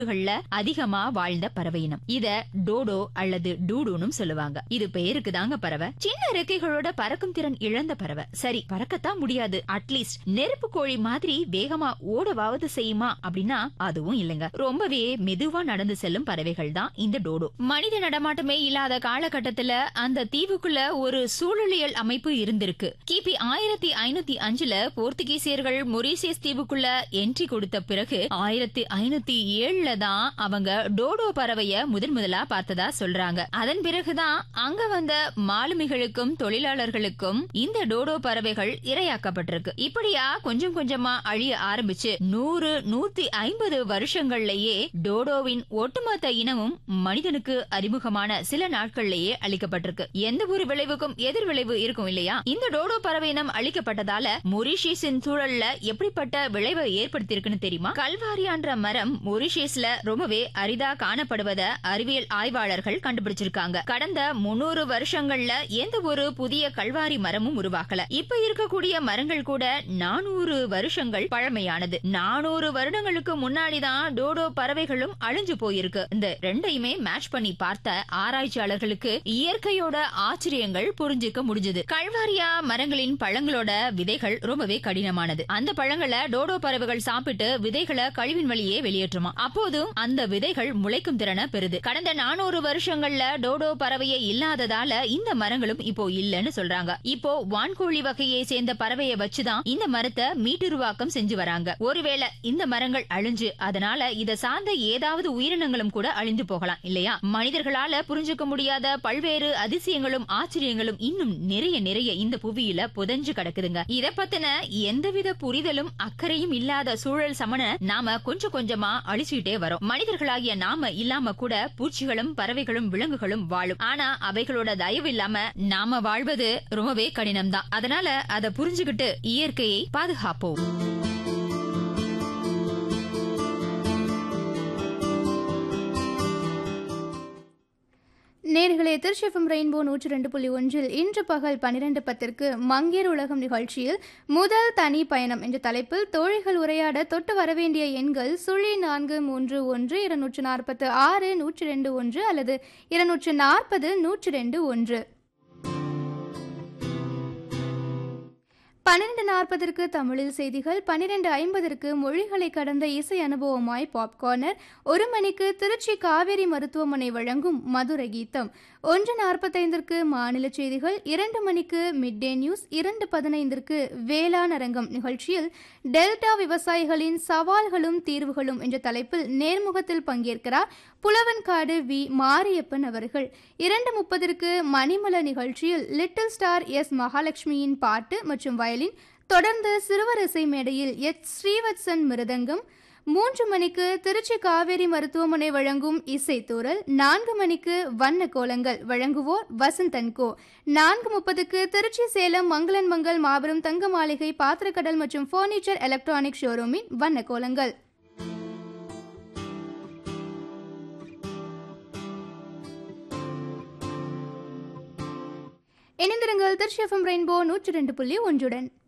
காடுகள்ல அதிகமா வாழ்ந்த பறவை இனம் இத டோடோ அல்லது டூடுன்னு சொல்லுவாங்க இது பெயருக்கு தாங்க பறவை சின்ன ரெக்கைகளோட பறக்கும் திறன் இழந்த பறவை சரி பறக்கத்தான் முடியாது அட்லீஸ்ட் நெருப்பு கோழி மாதிரி வேகமா ஓடவாவது செய்யுமா அப்படின்னா அதுவும் இல்லைங்க ரொம்பவே மெதுவா நடந்து செல்லும் பறவைகள் தான் இந்த டோடோ மனித நடமாட்டமே இல்லாத காலகட்டத்துல அந்த தீவுக்குள்ள ஒரு சூழலியல் அமைப்பு இருந்திருக்கு கிபி ஆயிரத்தி ஐநூத்தி அஞ்சுல போர்த்துகீசியர்கள் மொரீசியஸ் தீவுக்குள்ள என்ட்ரி கொடுத்த பிறகு ஆயிரத்தி ஐநூத்தி ஏழுல தான் அவங்க டோடோ பறவைய முதன் முதலா பார்த்ததா சொல்றாங்க அதன் பிறகுதான் அங்க வந்த மாலுமிகளுக்கும் தொழிலாளர்களுக்கும் இந்த டோடோ பறவைகள் இரையாக்கப்பட்டிருக்கு இப்படியா கொஞ்சம் கொஞ்சமா அழிய ஆரம்பிச்சு நூறு நூத்தி ஐம்பது வருஷங்கள்லயே டோடோவின் ஒட்டுமொத்த இனமும் மனிதனுக்கு அறிமுகமான சில நாட்கள்லயே அழிக்கப்பட்டிருக்கு எந்த ஒரு விளைவுக்கும் எதிர் விளைவு இருக்கும் இல்லையா இந்த டோடோ பறவை இனம் அழிக்கப்பட்டதால மொரிஷியஸின் சூழல்ல எப்படிப்பட்ட விளைவை ஏற்படுத்தியிருக்குன்னு தெரியுமா கல்வாரியான்ற மரம் மொரிஷியஸ்ல ரொம்பவே அரிதா காணப்படுவத அறிவியல் ஆய்வாளர்கள் கண்டுபிடிச்சிருக்காங்க கடந்த முன்னூறு வருஷங்கள்ல எந்த ஒரு புதிய கல்வாரி மரமும் உருவாக்கல இப்ப இருக்கக்கூடிய மரங்கள் கூட நானூறு வருஷங்கள் பழமையானது நானூறு வருடங்களுக்கு முன்னாடிதான் டோடோ பறவைகளும் அழிஞ்சு போயிருக்கு இந்த ரெண்டையுமே மேட்ச் பண்ணி பார்த்த ஆராய்ச்சியாளர்களுக்கு இயற்கையோட ஆச்சரியங்கள் புரிஞ்சுக்க முடிஞ்சது கல்வாரியா மரங்களின் பழங்களோட விதைகள் ரொம்பவே கடினமானது அந்த பழங்களை டோடோ பறவைகள் சாப்பிட்டு விதைகளை கழிவின் வழியே வெளியேற்றுமா அப்போதும் அந்த விதைகள் முளைக்கும் திறனை பெறுது கடந்த நானூறு வருஷங்கள்ல டோடோ பறவையே இல்லாததால இந்த மரங்களும் இப்போ இல்லன்னு சொல்றாங்க இப்போ வான்கோழி வகையை சேர்ந்த பறவையை வச்சுதான் இந்த மரத்தை மீட்டுருவாக்கம் செஞ்சு வராங்க ஒருவேளை இந்த மரங்கள் அழிஞ்சு அதனால இத சார்ந்த ஏதாவது உயிரினங்களும் கூட அழிந்து போகலாம் இல்லையா மனிதர்களால புரிஞ்சுக்க முடியாத பல்வேறு அதிசயங்களும் ஆச்சரியங்களும் இன்னும் நிறைய நிறைய இந்த புவியில புதைஞ்சு கிடக்குதுங்க இத பத்தின எந்தவித புரிதலும் அக்கறையும் இல்லாத சூழல் சமன நாம கொஞ்சம் கொஞ்சமா அழிச்சுட்டே வரோம் மனிதர்களாகிய நாம இல்லாம கூட பூச்சிகளும் பறவைகளும் விலங்குகளும் வாழும் ஆனா அவைகளோட தயவு இல்லாம நாம வாழ்வது ரொம்பவே கடினம்தான் அதனால அதை புரிஞ்சுகிட்டு இயற்கையை பாதுகாப்போம் நேர்களே திருச்சிஃபம் ரெயின்போ நூற்றி ரெண்டு புள்ளி ஒன்றில் இன்று பகல் பன்னிரண்டு பத்திற்கு மங்கேர் உலகம் நிகழ்ச்சியில் முதல் தனி பயணம் என்ற தலைப்பில் தோழிகள் உரையாட தொட்டு வரவேண்டிய எண்கள் சுழி நான்கு மூன்று ஒன்று இருநூற்று நாற்பத்து ஆறு நூற்றி ரெண்டு ஒன்று அல்லது இருநூற்று நாற்பது நூற்றி ரெண்டு ஒன்று பன்னிரண்டு நாற்பதற்கு தமிழில் செய்திகள் பன்னிரண்டு ஐம்பதற்கு மொழிகளை கடந்த இசை அனுபவமாய் பாப்கார்னர் ஒரு மணிக்கு திருச்சி காவேரி மருத்துவமனை வழங்கும் மதுரை கீதம் ஒன்று நாற்பத்தைந்திற்கு மாநில செய்திகள் இரண்டு மணிக்கு மிட் டே நியூஸ் இரண்டு பதினைந்திற்கு வேளாண் அரங்கம் நிகழ்ச்சியில் டெல்டா விவசாயிகளின் சவால்களும் தீர்வுகளும் என்ற தலைப்பில் நேர்முகத்தில் பங்கேற்கிறார் புலவன்காடு வி மாரியப்பன் அவர்கள் இரண்டு முப்பதற்கு மணிமல நிகழ்ச்சியில் லிட்டில் ஸ்டார் எஸ் மகாலட்சுமியின் பாட்டு மற்றும் வயலின் தொடர்ந்து சிறுவரிசை மேடையில் எச் ஸ்ரீவத்சன் மிருதங்கம் மூன்று மணிக்கு திருச்சி காவேரி மருத்துவமனை வழங்கும் இசைத்தூரல் நான்கு மணிக்கு வண்ண கோலங்கள் வழங்குவோர் வசந்தன்கோ நான்கு முப்பதுக்கு திருச்சி சேலம் மங்களன் மங்கள் மாபெரும் தங்க மாளிகை பாத்திரக்கடல் மற்றும் ஃபர்னிச்சர் எலக்ட்ரானிக் ஷோரூமின் வண்ண கோலங்கள் இணைந்திருங்கள் திருச்சி எஃப்எம் ரெயின்போ நூற்றி ரெண்டு புள்ளி ஒன்றுடன்